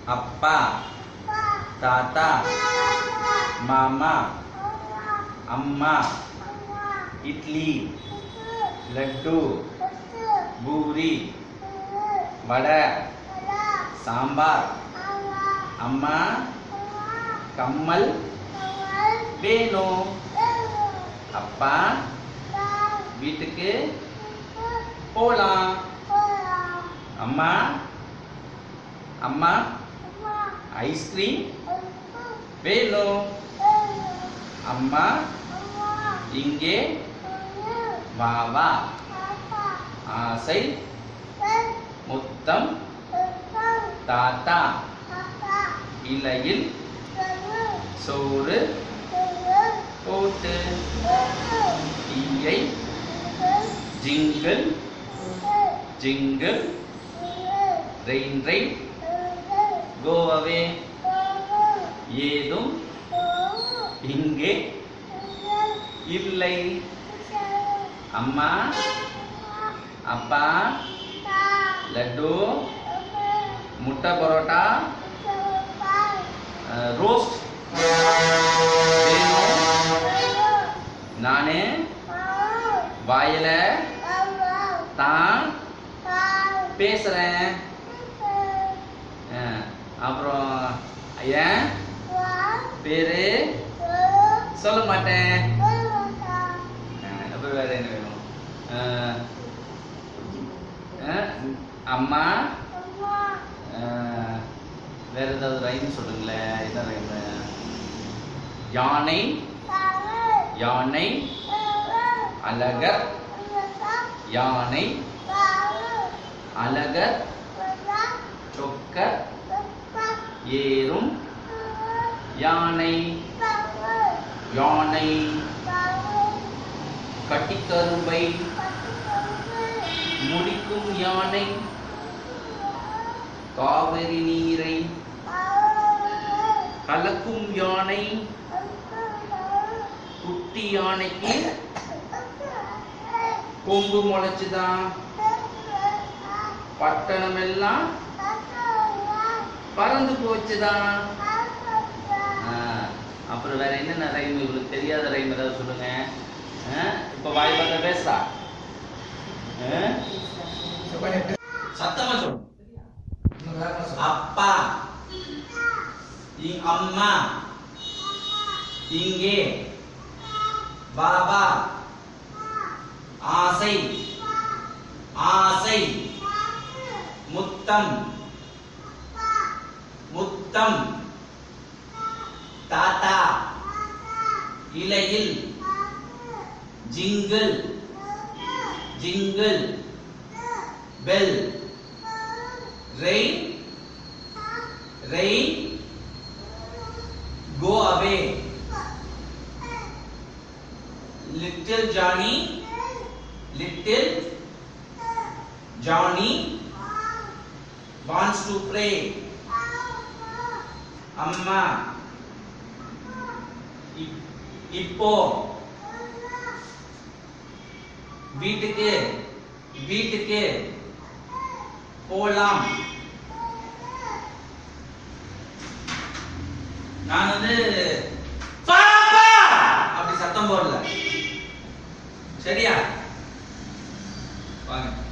அப்பா தாத்தா மாமா அம்மா இட்லி லட்டு பூரி வடை சாம்பார் அம்மா கம்மல் வேணும் அப்பா வீட்டுக்கு போலாம் அம்மா அம்மா ஐஸ்கிரீம் வேணும் அம்மா இங்கே வா வா ஆசை முத்தம் தாத்தா இலையில் சோறு போட்டு தீயை jingle jingle rain rain go away ஏதும் இங்கே இல்லை அம்மா அப்பா லட்டு முட்டை பரோட்டா ரோஸ்ட் வேணும் நானு வாயில தான் பேசுறேன் அஹ், அப்புறம் ஏன் பேரு சொல்ல மாட்டேன் அஹ், அப்புறம் வேற என்ன வேணும் அஹ், அஹ், அம்மா அஹ், வேற ஏதாவது ரைம் சொல்லுங்களேன் என்ன ரைம் யானை யானை அழகர் யானை அழகர் சொக்கர் ஏறும் யானை யானை கட்டிக்கரும்பை முடிக்கும் யானை காவிரி நீரை கலக்கும் யானை குட்டி யானைக்கு கொம்பு முளைச்சுதான் பட்டணம் எல்லாம் பறந்து போச்சுதான் ஆ, அப்புறம் வேற என்னென்ன ரைம் உங்களுக்கு தெரியாத ரைம் ஏதாவது சொல்லுங்க ஆ, இப்ப வாய் பார்த்த பேசுறா ஆ? சத்தமா சொல்லு அப்பா இ- அம்மா இங்கே பாபா ஆசை ஆசை முத்தம் முத்தம் தாத்தா இலையில் jingle jingle bell rain rain go away little johnny little johnny wants to play அம்மா இப்- இப்போ வீட்டுக்கு வீட்டுக்கு போலாம் நான் வந்து பாப்பா அப்படி சத்தம் போடல சரியா வாங்க